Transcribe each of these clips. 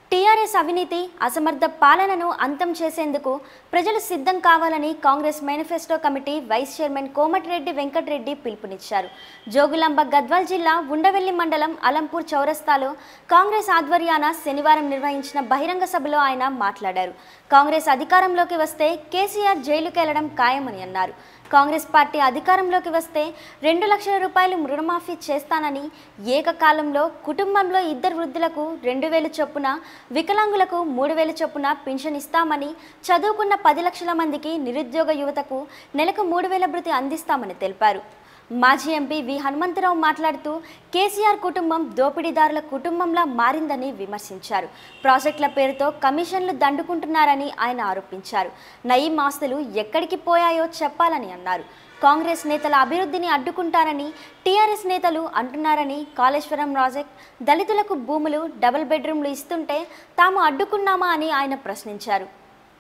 TRS అవినీతి అసమర్థ పాలనను అంతం చేసేందుకు ప్రజలు సిద్ధం కావాలని Congress manifesto committee vice chairman Komatireddy Venkatreddy పిలుపునిచ్చారు జోగులాంబ గద్వాల్ జిల్లా ఉండవెల్లి మండలం అలంపూర్ చౌరస్తాలో కాంగ్రెస్ ఆధ్వర్యాన శనివారం నిర్వహించిన బహిరంగ సభలో ఆయన మాట్లాడారు కాంగ్రెస్ అధికారంలోకి వస్తే కేసీఆర్ జైలుకెళ్లడం ఖాయమని అన్నారు కాంగ్రెస్ పార్టీ అధికారంలోకి వస్తే రెండు లక్షల రూపాయలు రుణమాఫీ చేస్తానని ఏకకాలంలో కుటుంబంలో ఇద్దరు వృద్ధులకు రెండు వేలు చొప్పున వికలాంగులకు మూడు వేలు చొప్పున పింఛన్ ఇస్తామని చదువుకున్న పది లక్షల మందికి నిరుద్యోగ యువతకు నెలకు మూడు వేల భృతి అందిస్తామని తెలిపారు మాజీ ఎంపీ వి హనుమంతరావు మాట్లాడుతూ కేసీఆర్ కుటుంబం దోపిడీదారుల కుటుంబంలా మారిందని విమర్శించారు ప్రాజెక్టుల పేరుతో కమిషన్లు దండుకుంటున్నారని ఆయన ఆరోపించారు నయీం ఆస్తులు ఎక్కడికి పోయాయో చెప్పాలని అన్నారు కాంగ్రెస్ నేతల అభివృద్ధిని అడ్డుకుంటారని టీఆర్ఎస్ నేతలు అంటున్నారని కాళేశ్వరం ప్రాజెక్ట్ దళితులకు భూములు డబుల్ బెడ్రూమ్లు ఇస్తుంటే తాము అడ్డుకున్నామా అని ఆయన ప్రశ్నించారు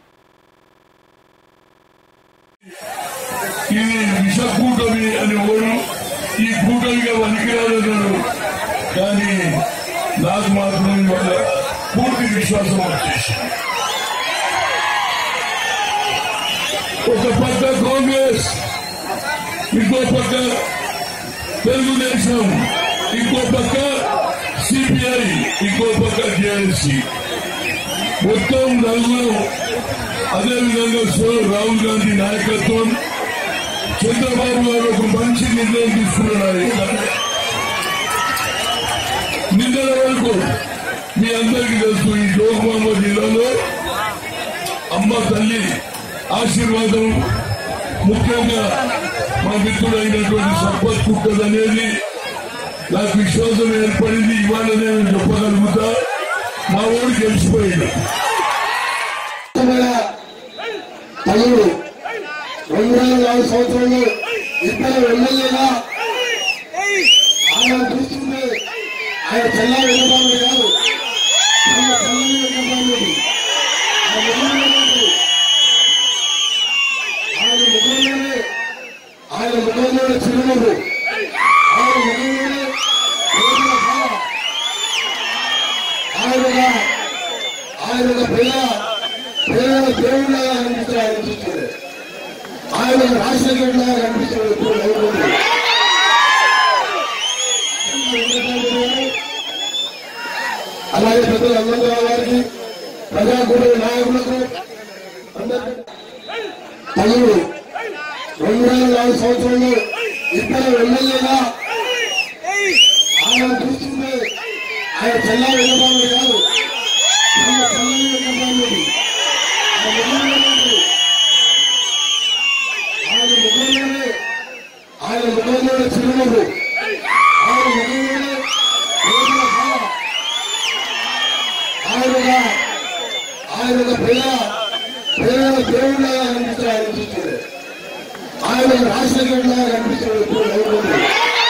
ఇది విష కూటమి అని ఎవరు ఈ కూటమిగా పనికిరాదన్నారు కానీ నాకు మాత్రం ఇవాళ పూర్తి విశ్వాసం వచ్చేసింది ఒక పక్క కాంగ్రెస్ ఇంకో పక్క తెలుగుదేశం ఇంకో పక్క సిపిఐ ఇంకో పక్క జేఎస్సీ మొత్తం నలుగురు అదేవిధంగా సో- రాహుల్ గాంధీ నాయకత్వం చంద్రబాబు గారు ఒక మంచి నిర్ణయం తీసుకున్నారు నిన్నటి వరకు మీ అందరికీ తెలుసు ఈ జోగుమాంబ జిల్లాలో అమ్మ తల్లి ఆశీర్వాదం ముఖ్యంగా మా మిత్రుడైనటువంటి సంపత్ కుక్కర్ అనేది నాకు విశ్వాసం ఏర్పడింది ఇవాళ నేను చెప్పగలుగుతా మా ఊరు గెలిచిపోయాడు తల్లుడు రెండు వేల నాలుగు సంవత్సరంలో ఇద్దరు ఎమ్మెల్యేగా ఆయన చూస్తుంది ఆయన చెల్లా వెంకటరాముడు కాదు ఆయన చెల్లని వెంకటరాముడు ఆయన ముగ్గురు ఆయన ముగ్గురులోనే ఆయన ముగ్గురులోనే చిరునవ్వు ఆయన ముగ్గురులోనే రోజుల కాలం ఆయనగా ఆయన పిల్ల పిల్లల దేవుళ్ళగా కనిపించారు ఆయన చూస్తుంది ఆయన రాజశేఖరుడుగా కనిపించాడు ఇప్పుడు నలుగురు. అలాగే పెద్దలు అన్నంతరావు గారికి ప్రజాకూడ నాయకులకు అందరికీ తల్లుడు రెండు వేల నాలుగు సంవత్సరంలో ఇద్దరు ఎమ్మెల్యేగా ఆయన చూస్తుంది ఆయన చెల్లా వెంకటరాముడు కాదు ఆయన చెల్లని వెంకటరాముడు ఆయన ముగ్గురులోనే ఆయన ముగ్గురులోనే చిరునవ్వు ఆయన ముగ్గురులోనే రోజుల కాలం ఆయనగా ఆయన పిల్ల పిల్లల దేవుళ్ళగా కనిపించాడు ఆయన చూస్తుంది ఆయన రాజశేఖరుడుగా కనిపించాడు ఇప్పుడు నలుగురు.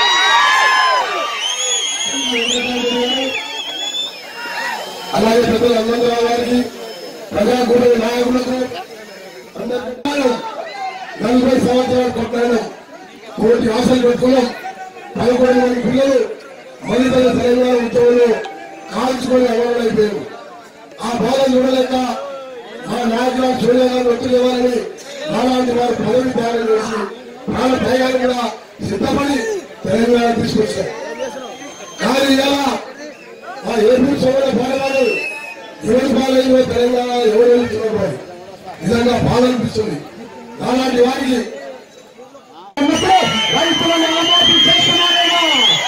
అలాగే పెద్దలు అన్నంతరావు గారికి ప్రజాకూడ నాయకులకు అందరికీ నలభై సంవత్సరాలు కొట్టాను కోటి ఆశలు పెట్టుకున్నాం పదకొండు మంది పిల్లలు మలిదల తెలంగాణ ఉద్యమంలో కాల్చుకొని అమరులైపోయారు ఆ బాధ చూడలేక మా నాయకులు చూడలేదని ఒత్తిడివ్వాలని నాలాంటి వారు పదవి త్యాగం చేసి ప్రాణ త్యాగాన్ని కూడా సిద్ధపడి తెలంగాణ తీసుకొచ్చారు కానీ ఇలా ఆ ఏపీ సోదర పాలవాడు ఎవరి పాలైందో తెలంగాణ ఎవరు చూడబోయి నిజంగా బాధ అనిపిస్తుంది అలాంటి వారికి రైతులను రుణమాఫీ చేస్తున్నారేమో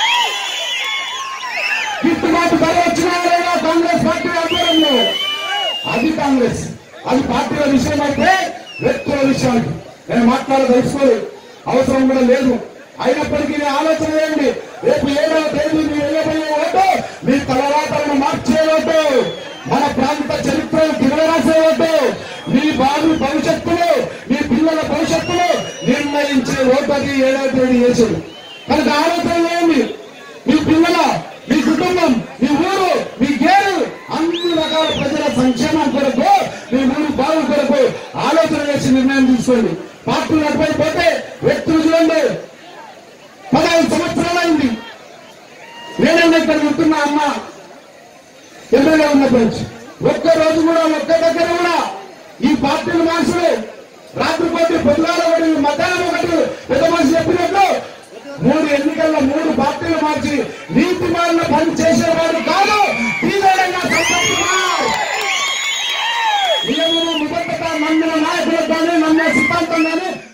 గిట్టుబాటు ధర వచ్చినారేమో కాంగ్రెస్ పార్టీ ఆధ్వర్యంలో అది కాంగ్రెస్ అది పార్టీల విషయం అయితే వ్యక్తుల విషయానికి నేను మాట్లాడదలుచుకోలేదు అవసరం కూడా లేదు అయినప్పటికీ నేను ఆలోచన చేయండి రేపు ఏడవ తేదీ మీరు వెళ్ళబోయే ఓటు మీ తలరాతలను మార్చే ఓటు మన ప్రాంత చరిత్రను తిరగరాసే ఓటు మీ బాబు భవిష్యత్తులో మీ పిల్లల భవిష్యత్తులో నిర్ణయించే ఓటు అది ఏడవ తేదీ వేసాడు కనుక ఆలోచన చేయండి మీ పిల్లల మీ కుటుంబం మీ ఊరు మీ గేరు అన్ని రకాల ప్రజల సంక్షేమం కొరకు మీ ఊరు బాగు కొరకు ఆలోచన చేసి నిర్ణయం తీసుకోండి పార్టీ నడిపోతే వ్యక్తులు చూడండి పదహైదు సంవత్సరాలైంది నేనన్నా ఇక్కడ ఉంటున్నా అమ్మ ఎమ్మెల్యే ఉన్నప్పటి నుంచి ఒక్క రోజు కూడా ఒక్క దగ్గర కూడా ఈ పార్టీలు మనుషులు రాత్రి కోటి పొద్దుగాల ఒకటి మధ్యాహ్నం ఒకటి పెద్ద మనిషి చెప్పినట్టు మూడు ఎన్నికల్లో మూడు పార్టీలు మార్చి నీ